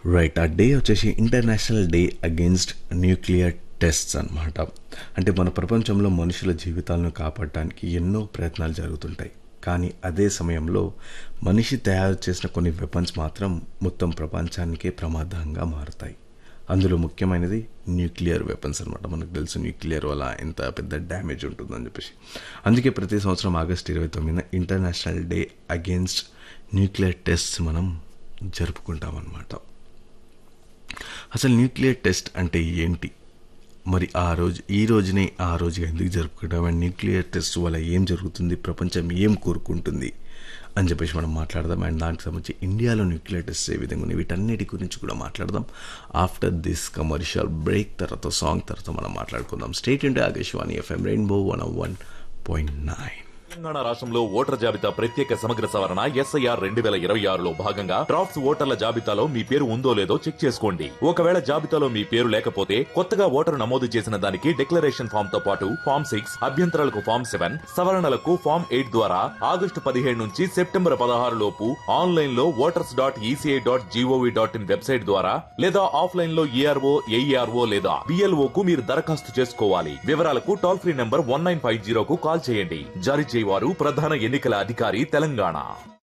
right ఆ day వచ్చేసి international day against nuclear tests అన్నమాట అంటే మన ప్రపంచంలో మనుషుల జీవితాలను కాపాడటానికి ఎన్నో ప్రయత్నాలు జరుగుతుంటాయి కానీ అదే సమయంలో మనిషి తయారు చేసిన కొన్ని వెపన్స్ మాత్రం మొత్తం ప్రపంచానికే ప్రమాదంగా మారుతాయి అందులో ముఖ్యమైనది న్యూక్లియర్ వెపన్స్ అనమాట మనకు తెలుసు న్యూక్లియర్ వల్ల ఎంత పెద్ద డ్యామేజ్ ఉంటుందని చెప్పేసి అందుకే ప్రతి సంవత్సరం ఆగస్ట్ ఇరవై తొమ్మిదిన international day against nuclear test మనం జరుపుకుంటాం అన్నమాట అసలు న్యూక్లియర్ టెస్ట్ అంటే ఏంటి మరి ఆ రోజు ఈ రోజునే ఆ రోజుగా ఎందుకు జరుపుకుంటాం అండ్ న్యూక్లియర్ టెస్ట్ వల్ల ఏం జరుగుతుంది ప్రపంచం ఏం కోరుకుంటుంది అని చెప్పేసి మనం మాట్లాడదాం అండ్ దానికి సంబంధించి ఇండియాలో న్యూక్లియర్ టెస్ట్ ఏ విధంగా ఉన్నాయి వీటన్నిటి గురించి కూడా మాట్లాడదాం ఆఫ్టర్ దిస్ కమర్షియల్ బ్రేక్ తర్వాత సాంగ్ తర్వాత మనం మాట్లాడుకుందాం state India Akashvani FM rainbow one one point nine Telangana రాష్ట్రంలో ఓటర్ జాబితా ప్రత్యేక సమగ్ర సవరణ ఎస్ఐఆర్ రెండు వేల ఇరవై ఆరులో భాగంగా డ్రాఫ్ట్స్ ఓటర్ల జాబితాలో మీ పేరు ఉందో లేదో చెక్ చేసుకోండి ఒకవేళ జాబితాలో మీ పేరు లేకపోతే కొత్తగా ఓటరు నమోదు చేసిన దానికి డిక్లరేషన్ ఫామ్ తో పాటు ఫామ్ సిక్స్ అభ్యంతరాలకు ఫామ్ సెవెన్ సవరణలకు ఫామ్ ఎయిట్ ద్వారా ఆగస్టు పదిహేడు నుంచి సెప్టెంబర్ పదహారు లోపు ఆన్లైన్ లో voters dot ECI dot GOV dot in website ద్వారా లేదా ఆఫ్లైన్ లో ఏఆర్ఓ ఏఈఆర్ఓ లేదా బిఎల్ఓ కు మీరు దరఖాస్తు చేసుకోవాలి వివరాలకు toll free number one nine five జీరోకు కాల్ చేయండి జారీ చేయవారు ప్రధాన ఎన్నికల అధికారి తెలంగాణ